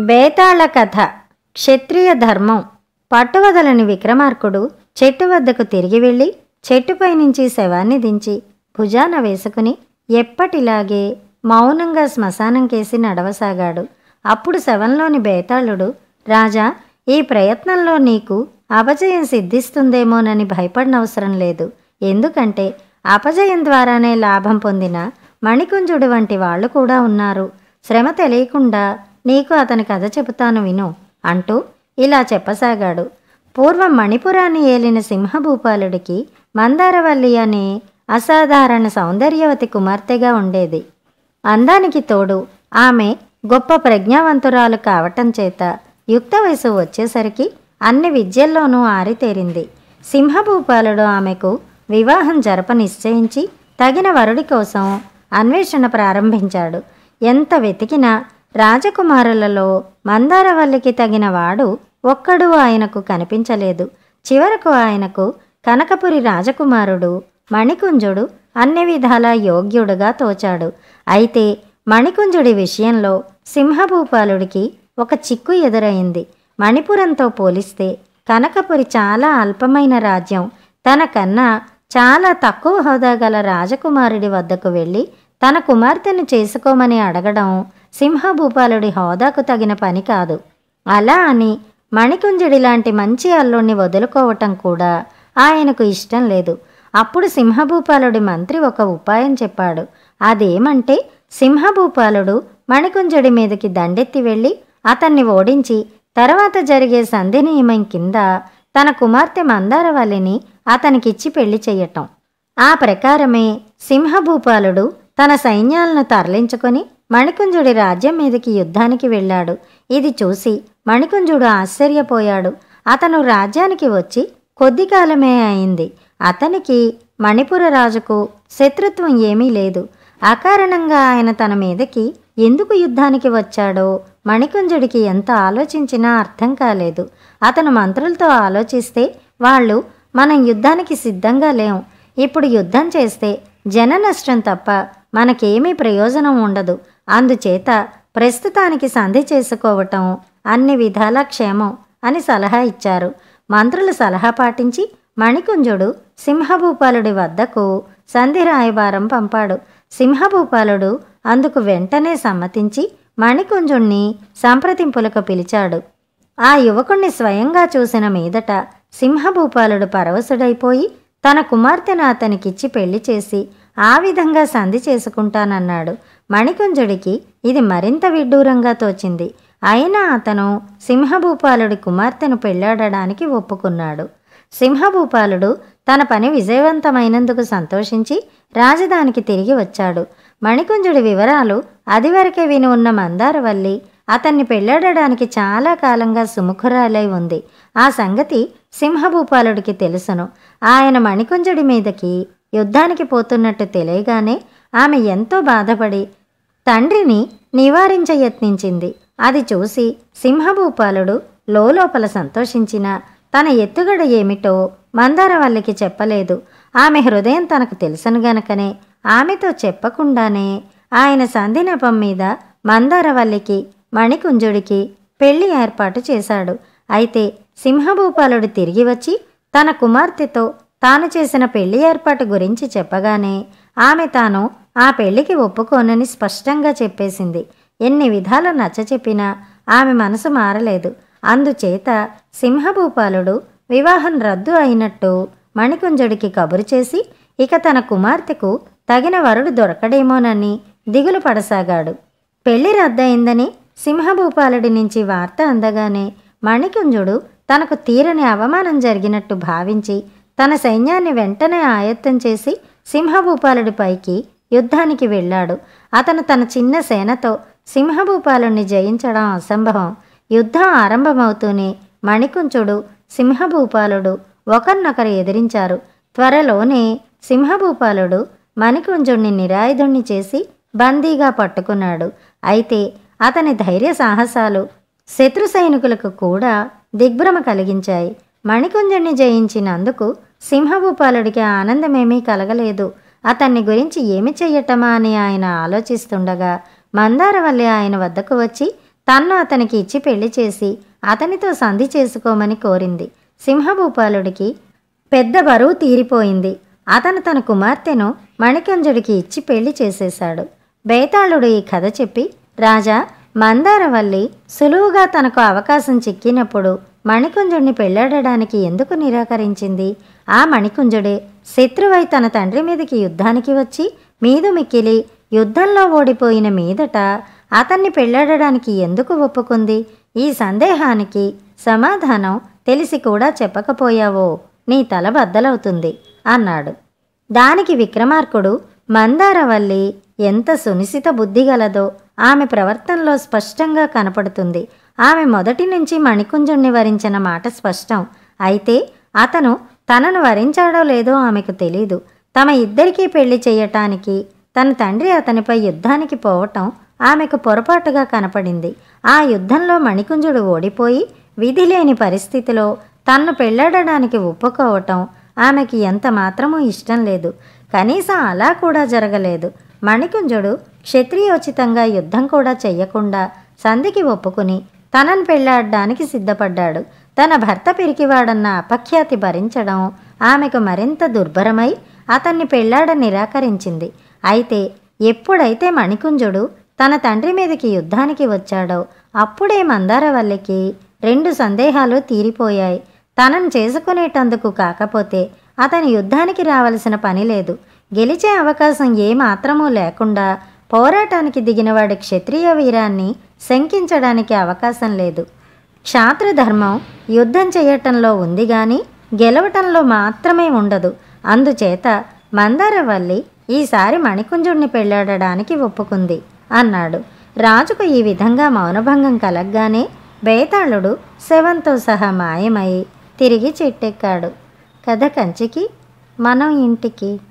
బేతాళ కథ క్షత్రియ ధర్మం పట్టువదలని విక్రమార్కుడు చెట్టు వద్దకు తిరిగి వెళ్ళి చెట్టుపై నుంచి శవాన్ని దించి భుజాన వేసుకుని ఎప్పటిలాగే మౌనంగా శ్మశానం కేసి నడవసాగాడు అప్పుడు శవంలోని బేతాళుడు రాజా ఈ ప్రయత్నంలో నీకు అపజయం సిద్ధిస్తుందేమోనని భయపడనవసరం లేదు ఎందుకంటే అపజయం ద్వారానే లాభం పొందిన మణికుంజుడు వంటి వాళ్ళు కూడా ఉన్నారు శ్రమ తెలియకుండా నీకు అతని కథ చెబుతాను విను అంటూ ఇలా చెప్పసాగాడు పూర్వం మణిపురాన్ని ఏలిన సింహభూపాలుడికి మందారవల్లి అనే అసాధారణ సౌందర్యవతి కుమార్తెగా ఉండేది అందానికి తోడు ఆమె గొప్ప ప్రజ్ఞావంతురాలు కావటం చేత యుక్త వయసు వచ్చేసరికి అన్ని విద్యల్లోనూ ఆరితేరింది సింహభూపాలుడు ఆమెకు వివాహం జరప నిశ్చయించి తగిన వరుడి కోసం అన్వేషణ ప్రారంభించాడు ఎంత వెతికినా రాజకుమారులలో మందారవల్లికి తగిన వాడు ఒక్కడూ ఆయనకు కనిపించలేదు చివరకు ఆయనకు కనకపురి రాజకుమారుడు మణికుంజుడు అన్ని విధాలా యోగ్యుడుగా తోచాడు అయితే మణికుంజుడి విషయంలో సింహభూపాలుడికి ఒక చిక్కు ఎదురైంది మణిపురంతో పోలిస్తే కనకపురి చాలా అల్పమైన రాజ్యం తనకన్నా చాలా తక్కువ హోదా గల రాజకుమారుడి వద్దకు వెళ్ళి తన కుమార్తెను చేసుకోమని అడగడం సింహభూపాలుడి హోదాకు తగిన పని కాదు అలా అని మణికుంజుడి లాంటి మంచి అల్లుణ్ణి వదులుకోవటం కూడా ఆయనకు ఇష్టం లేదు అప్పుడు సింహభూపాలుడి మంత్రి ఒక ఉపాయం చెప్పాడు అదేమంటే సింహభూపాలుడు మణికుంజుడి మీదకి దండెత్తి వెళ్ళి అతన్ని ఓడించి తర్వాత జరిగే సంధి నియమం కింద తన కుమార్తె మందారవల్లిని అతనికిచ్చి పెళ్లి చెయ్యటం ఆ ప్రకారమే సింహభూపాలుడు తన సైన్యాలను తరలించుకొని మణికుంజుడి రాజ్యం మీదకి యుద్ధానికి వెళ్ళాడు ఇది చూసి మణికుంజుడు ఆశ్చర్యపోయాడు అతను రాజ్యానికి వచ్చి కొద్ది కాలమే అయింది అతనికి మణిపుర రాజుకు శత్రుత్వం ఏమీ లేదు అకారణంగా ఆయన తన మీదకి ఎందుకు యుద్ధానికి వచ్చాడో మణికుంజుడికి ఎంత ఆలోచించినా అర్థం కాలేదు అతను మంత్రులతో ఆలోచిస్తే వాళ్ళు మనం యుద్ధానికి సిద్ధంగా లేం ఇప్పుడు యుద్ధం చేస్తే జన నష్టం తప్ప మనకేమీ ప్రయోజనం ఉండదు అందుచేత ప్రస్తుతానికి సంధి చేసుకోవటం అన్ని విధాల క్షేమం అని సలహా ఇచ్చారు మంత్రులు సలహా పాటించి మణికుంజుడు సింహభూపాలుడి వద్దకు సంధి రాయబారం పంపాడు సింహభూపాలుడు అందుకు వెంటనే సమ్మతించి మణికుంజుణ్ణి సంప్రదింపులకు పిలిచాడు ఆ యువకుణ్ణి స్వయంగా చూసిన మీదట సింహభూపాలుడు పరవశుడైపోయి తన కుమార్తెను అతనికిచ్చి పెళ్లి చేసి ఆ విధంగా సంధి చేసుకుంటానన్నాడు మణికుంజుడికి ఇది మరింత విడ్డూరంగా తోచింది అయినా అతను సింహభూపాలుడి కుమార్తెను పెళ్లాడడానికి ఒప్పుకున్నాడు సింహభూపాలుడు తన పని విజయవంతమైనందుకు సంతోషించి రాజధానికి తిరిగి వచ్చాడు మణికుంజుడి వివరాలు అదివరకే విని ఉన్న మందారవల్లి అతన్ని పెళ్లాడడానికి చాలా కాలంగా సుముఖురాలై ఉంది ఆ సంగతి సింహభూపాలుడికి తెలుసును ఆయన మణికుంజుడి మీదకి యుద్ధానికి పోతున్నట్టు తెలియగానే ఆమె ఎంతో బాధపడి తండ్రిని నివారించ యత్నించింది అది చూసి సింహభూపాలుడు లోపల సంతోషించిన తన ఎత్తుగడ ఏమిటో మందారవల్లికి చెప్పలేదు ఆమె హృదయం తనకు తెలుసను గనకనే ఆమెతో చెప్పకుండానే ఆయన సంధినపం మీద మందారవల్లికి మణికుంజుడికి పెళ్లి ఏర్పాటు చేశాడు అయితే సింహభూపాలుడు తిరిగి వచ్చి తన కుమార్తెతో తాను చేసిన పెళ్లి ఏర్పాటు గురించి చెప్పగానే ఆమె తాను ఆ పెళ్లికి ఒప్పుకోనని స్పష్టంగా చెప్పేసింది ఎన్ని విధాలు నచ్చచెప్పినా ఆమె మనసు మారలేదు అందుచేత సింహభూపాలుడు వివాహం రద్దు అయినట్టు మణికుంజుడికి కబురు చేసి ఇక తన కుమార్తెకు తగిన వరుడు దొరకడేమోనని దిగులు పడసాగాడు పెళ్లి రద్దయిందని సింహభూపాలుడి నుంచి వార్త అందగానే మణికుంజుడు తనకు తీరని అవమానం జరిగినట్టు భావించి తన సైన్యాన్ని వెంటనే ఆయత్తం చేసి సింహభూపాలుడిపైకి యుద్ధానికి వెళ్ళాడు అతను తన చిన్న సేనతో సింహభూపాలుణ్ణి జయించడం అసంభవం యుద్ధం ఆరంభమవుతూనే మణికుంచుడు సింహభూపాలుడు ఒకరినొకరు ఎదిరించారు త్వరలోనే సింహభూపాలుడు మణికుంజుణ్ణి నిరాయుధుణ్ణి చేసి బందీగా పట్టుకున్నాడు అయితే అతని ధైర్య సాహసాలు శత్రు సైనికులకు కూడా దిగ్భ్రమ కలిగించాయి మణికుంజుణ్ణి జయించినందుకు సింహభూపాలుడికి ఆనందమేమీ కలగలేదు అతన్ని గురించి ఏమి చెయ్యటమా అని ఆయన ఆలోచిస్తుండగా మందారవల్లి ఆయన వద్దకు వచ్చి తన్ను అతనికి ఇచ్చి పెళ్లి చేసి అతనితో సంధి చేసుకోమని కోరింది సింహభూపాలుడికి పెద్ద బరువు తీరిపోయింది అతను తన కుమార్తెను మణికంజుడికి ఇచ్చి పెళ్లి చేసేశాడు బేతాళుడు ఈ కథ చెప్పి రాజా మందారవల్లి సులువుగా తనకు అవకాశం చిక్కినప్పుడు మణికుంజుడిని పెళ్లాడడానికి ఎందుకు నిరాకరించింది ఆ మణికుంజుడే శత్రువై తన తండ్రి మీదకి యుద్ధానికి వచ్చి మీదు మిక్కిలి యుద్ధంలో ఓడిపోయిన మీదట అతన్ని పెళ్లాడడానికి ఎందుకు ఒప్పుకుంది ఈ సందేహానికి సమాధానం తెలిసి కూడా చెప్పకపోయావో నీ తల బద్దలవుతుంది అన్నాడు దానికి విక్రమార్కుడు మందారవల్లి ఎంత సునిశిత బుద్ధి గలదో ఆమె ప్రవర్తనలో స్పష్టంగా కనపడుతుంది ఆమె మొదటి నుంచి మణికుంజుణ్ణి వరించిన మాట స్పష్టం అయితే అతను తనను వరించాడో లేదో ఆమెకు తెలీదు తమ ఇద్దరికీ పెళ్లి చేయటానికి తన తండ్రి అతనిపై యుద్ధానికి పోవటం ఆమెకు పొరపాటుగా కనపడింది ఆ యుద్ధంలో మణికుంజుడు ఓడిపోయి విధి లేని పరిస్థితిలో తన్ను పెళ్లాడడానికి ఒప్పుకోవటం ఆమెకి ఎంత మాత్రమూ ఇష్టం లేదు కనీసం అలా కూడా జరగలేదు మణికుంజుడు క్షత్రియోచితంగా యుద్ధం కూడా చెయ్యకుండా సంధికి ఒప్పుకుని తనను పెళ్లాడడానికి సిద్ధపడ్డాడు తన భర్త పిరికివాడన్న అపఖ్యాతి భరించడం ఆమెకు మరింత దుర్భరమై అతన్ని పెళ్లాడ నిరాకరించింది అయితే ఎప్పుడైతే మణికుంజుడు తన తండ్రి మీదకి యుద్ధానికి వచ్చాడో అప్పుడే మందారవల్లికి రెండు సందేహాలు తీరిపోయాయి తనను చేసుకునేటందుకు కాకపోతే అతని యుద్ధానికి రావలసిన పని లేదు గెలిచే అవకాశం ఏమాత్రమూ లేకుండా పోరాటానికి దిగినవాడి క్షత్రియ వీరాన్ని శంకించడానికి అవకాశం లేదు క్షాత్రధర్మం యుద్ధం చేయటంలో ఉంది గాని గెలవటంలో మాత్రమే ఉండదు అందుచేత మందారవల్లి ఈసారి మణికుంజుడిని పెళ్లాడడానికి ఒప్పుకుంది అన్నాడు రాజుకు ఈ విధంగా మౌనభంగం కలగ్గానే బేతాళుడు శవంతో సహా మాయమై తిరిగి చెట్టెక్కాడు కథ కంచికి మనం ఇంటికి